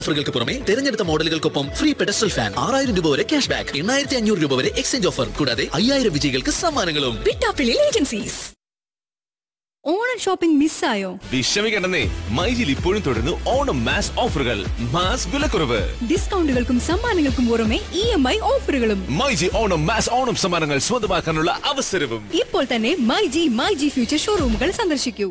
ഓഫറുകൾക്ക് പുറമെ തിരഞ്ഞെടുത്ത മോഡലുകൾക്കൊപ്പം free pedestal fan ആറായിരം രൂപ വരെ ക്യാഷ് ബാക്ക് എണ്ണായിരത്തി അഞ്ഞൂറ് രൂപ വരെ എക്സ്ചേഞ്ച് ഓഫർ കൂടാതെ അയ്യായിരം വിജയികൾക്ക് സമ്മാനങ്ങളും പിട്ടാപ്പിളിൽ ഏജൻസീസ് ഓണം ഷോപ്പിംഗ് മിസ്സായോ വിഷമിക്കണ്ടെന്നേ മൈജിൽ ഇപ്പോഴും തുടരുന്നു ഓണം മാസ് ഓഫറുകൾ മാസ് വിലക്കുറവ് ഡിസ്കൗണ്ടുകൾക്കും സമ്മാനങ്ങൾക്കും പുറമെ ഇ എം ഐ ഓഫറുകളും മൈജി ഓണം മാസ് ഓണം സമ്മാനങ്ങൾ സ്വന്തമാക്കാനുള്ള അവസരവും ഇപ്പോൾ തന്നെ my G my G future ഷോറൂമുകൾ സന്ദർശിക്കൂ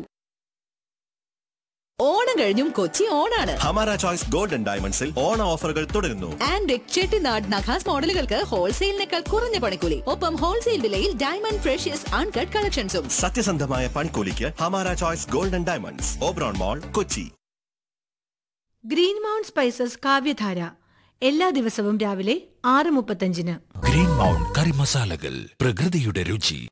ഓണം കഴിഞ്ഞും കൊച്ചി ഓണാണ് ഹമാര ചോയ്സ് ഗോൾഡൻ ഡയമണ്ട്സിൽ ഓണ ഓഫറുകൾ തുടരുന്നു ആൻഡ് ചെട്ടിനാട് നഖാസ് മോഡലുകൾക്ക് ഹോൾസെയിലിനേക്കാൾ കുറഞ്ഞ പണിക്കൂലി ഒപ്പം ഹോൾസെയിൽ വിലയിൽ ഡയമണ്ട് ഫ്രഷ്യസ് അൺകട്ട് കളക്ഷൻസും സത്യസന്ധമായ പണിക്കൂലിക്ക് Hamara choice golden diamonds Oberon mall Kochi green mount spices Kavyadhara എല്ലാ ദിവസവും രാവിലെ ആറ് മുപ്പത്തഞ്ചിന് ഗ്രീൻ മൗണ്ട് കറി മസാലകൾ പ്രകൃതിയുടെ രുചി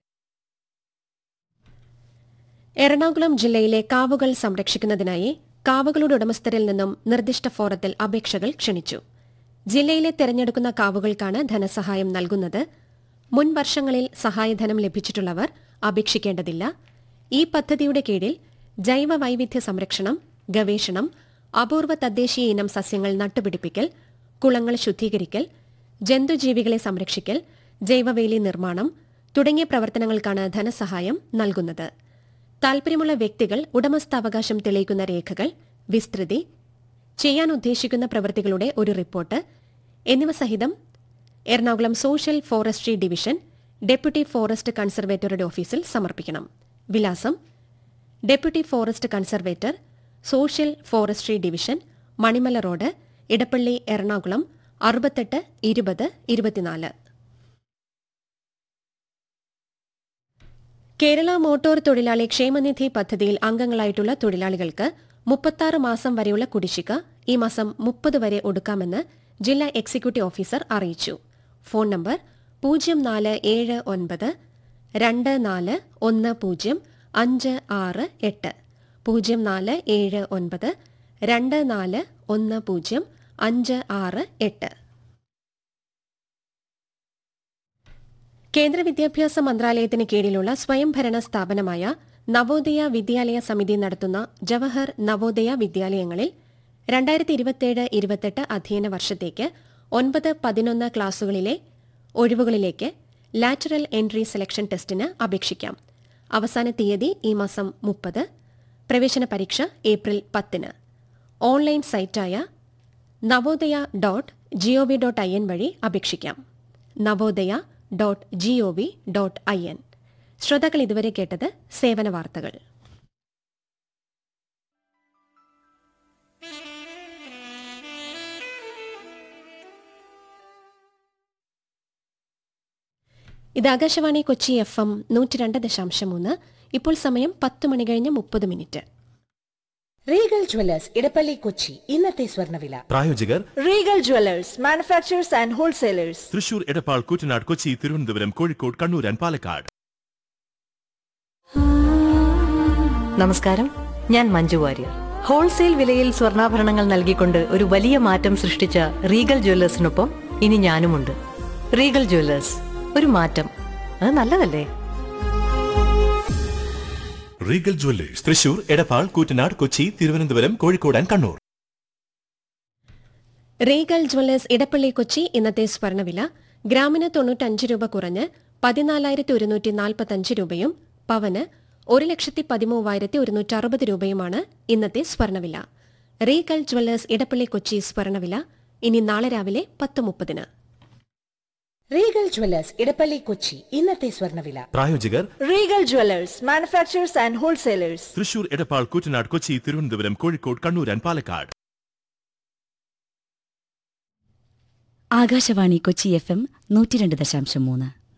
എറണാകുളം ജില്ലയിലെ കാവുകൾ സംരക്ഷിക്കുന്നതിനായി കാവുകളുടെ ഉടമസ്ഥരിൽ നിന്നും നിർദ്ദിഷ്ട ഫോറത്തിൽ അപേക്ഷകൾ ക്ഷണിച്ചു ജില്ലയിലെ തെരഞ്ഞെടുക്കുന്ന കാവുകൾക്കാണ് ധനസഹായം നൽകുന്നത് മുൻ വർഷങ്ങളിൽ സഹായധനം ലഭിച്ചിട്ടുള്ളവർ അപേക്ഷിക്കേണ്ടതില്ല ഈ പദ്ധതിയുടെ കീഴിൽ ജൈവ വൈവിധ്യ സംരക്ഷണം ഗവേഷണം അപൂർവ തദ്ദേശീയ ഇനം സസ്യങ്ങൾ നട്ടുപിടിപ്പിക്കൽ കുളങ്ങൾ ശുദ്ധീകരിക്കൽ ജന്തുജീവികളെ സംരക്ഷിക്കൽ ജൈവവേലി നിർമ്മാണം തുടങ്ങിയ പ്രവർത്തനങ്ങൾക്കാണ് ധനസഹായം നൽകുന്നത് താൽപര്യമുള്ള വ്യക്തികൾ ഉടമസ്ഥാവകാശം തെളിയിക്കുന്ന രേഖകൾ വിസ്തൃതി ചെയ്യാൻ ഉദ്ദേശിക്കുന്ന പ്രവൃത്തികളുടെ ഒരു റിപ്പോർട്ട് എന്നിവ സഹിതം Ernakulam social forestry division deputy forest കൺസർവേറ്ററുടെ ഓഫീസിൽ സമർപ്പിക്കണം വിലാസം deputy forest conservator social forestry division Manimala road Edappally Ernakulam അറുപത്തെട്ട് ഇരുപത് ഇരുപത്തിനാല് കേരള മോട്ടോർ തൊഴിലാളി ക്ഷേമനിധി പദ്ധതിയിൽ അംഗങ്ങളായിട്ടുള്ള തൊഴിലാളികൾക്ക് മുപ്പത്താറ് മാസം വരെയുള്ള കുടിശ്ശിക ഈ മാസം മുപ്പത് വരെ ഒടുക്കാമെന്ന് ജില്ലാ എക്സിക്യൂട്ടീവ് ഓഫീസർ അറിയിച്ചു ഫോൺ നമ്പർ പൂജ്യം നാല് ഏഴ് ഒൻപത് രണ്ട് നാല് ഒന്ന് പൂജ്യം അഞ്ച് ആറ് എട്ട് പൂജ്യം നാല് ഏഴ് ഒൻപത് രണ്ട് നാല് ഒന്ന് പൂജ്യം അഞ്ച് ആറ് എട്ട് കേന്ദ്ര വിദ്യാഭ്യാസ മന്ത്രാലയത്തിന് കീഴിലുള്ള സ്വയംഭരണ സ്ഥാപനമായ നവോദയ വിദ്യാലയ സമിതി നടത്തുന്ന ജവഹർ നവോദയ വിദ്യാലയങ്ങളിൽ രണ്ടായിരത്തി ഇരുപത്തിയേഴ് ഇരുപത്തെട്ട് അധ്യയന വർഷത്തേക്ക് ഒൻപത് പതിനൊന്ന് ക്ലാസുകളിലെ ഒഴിവുകളിലേക്ക് ലാറ്ററൽ എൻട്രി സെലക്ഷൻ ടെസ്റ്റിന് അപേക്ഷിക്കാം അവസാന തീയതി ഈ മാസം മുപ്പത് പ്രവേശന പരീക്ഷ ഏപ്രിൽ പത്തിന് ഓൺലൈൻ സൈറ്റായ Navodaya dot G O V dot I N വഴി അപേക്ഷിക്കാം Navodaya dot G O V dot I N ശ്രോതാക്കൾ ഇതുവരെ കേട്ടത് സേവന വാർത്തകൾ ഇത് ആകാശവാണി കൊച്ചി എഫ് എം നൂറ്റി രണ്ട് ദശാംശം മൂന്ന് ഇപ്പോൾ സമയം പത്ത് മണി കഴിഞ്ഞ് മുപ്പത് minute Regal Jewellers Edappally Kochi ഇന്നത്തെ സ്വർണ്ണവില പ്രായോജകർ Regal Jewellers manufacturers and wholesalers Thrissur Edappal Koottanad Kochi Thiruvananthapuram Kozhikode Kannur and Palakkad നമസ്കാരം ഞാൻ മഞ്ജു വാര്യർ ഹോൾസെയിൽ വിലയിൽ സ്വർണ്ണാഭരണങ്ങൾ നൽകിക്കൊണ്ട് ഒരു വലിയ മാറ്റം സൃഷ്ടിച്ച റീഗൽ ജ്വല്ലേഴ്സിനൊപ്പം ഇനി ഞാനുമുണ്ട് റീഗൽ ജ്വല്ലേഴ്സ് ഒരു മാറ്റം അത് നല്ലതല്ലേ Regal Jewellers Thrissur Edappal Koottanad Kochi Thiruvananthapuram Kozhikode and Kannur Regal Jewellers Edappally Kochi ഇന്നത്തെ സ്വർണ്ണവില ഗ്രാമിന് തൊണ്ണൂറ്റഞ്ച് രൂപ കുറഞ്ഞ് പതിനാലായിരത്തി ഒരുന്നൂറ്റി നാൽപ്പത്തഞ്ച് രൂപയും പവന് ഒരു ലക്ഷത്തി പതിമൂവായിരത്തി ഒരുന്നൂറ്റി അറുപത് രൂപയുമാണ് ഇന്നത്തെ സ്വർണ്ണവില റീഗൽ ജ്വല്ലേഴ്സ് ഇടപ്പള്ളി കൊച്ചി സ്വർണ്ണവില ഇനി നാളെ രാവിലെ പത്ത് മുപ്പതിന് റീഗൽ ജ്വല്ലേഴ്സ് ഇടപ്പള്ളി കൊച്ചി ഇന്നത്തെ സ്വർണ്ണവില പ്രായോജകർ Regal Jewellers manufacturers and wholesalers Thrissur Edappal Koottanad Kochi Thiruvananthapuram Kozhikode Kannur and Palakkad Akashvani Kochi F M നൂറ്റി രണ്ട് ദശാംശം മൂന്ന്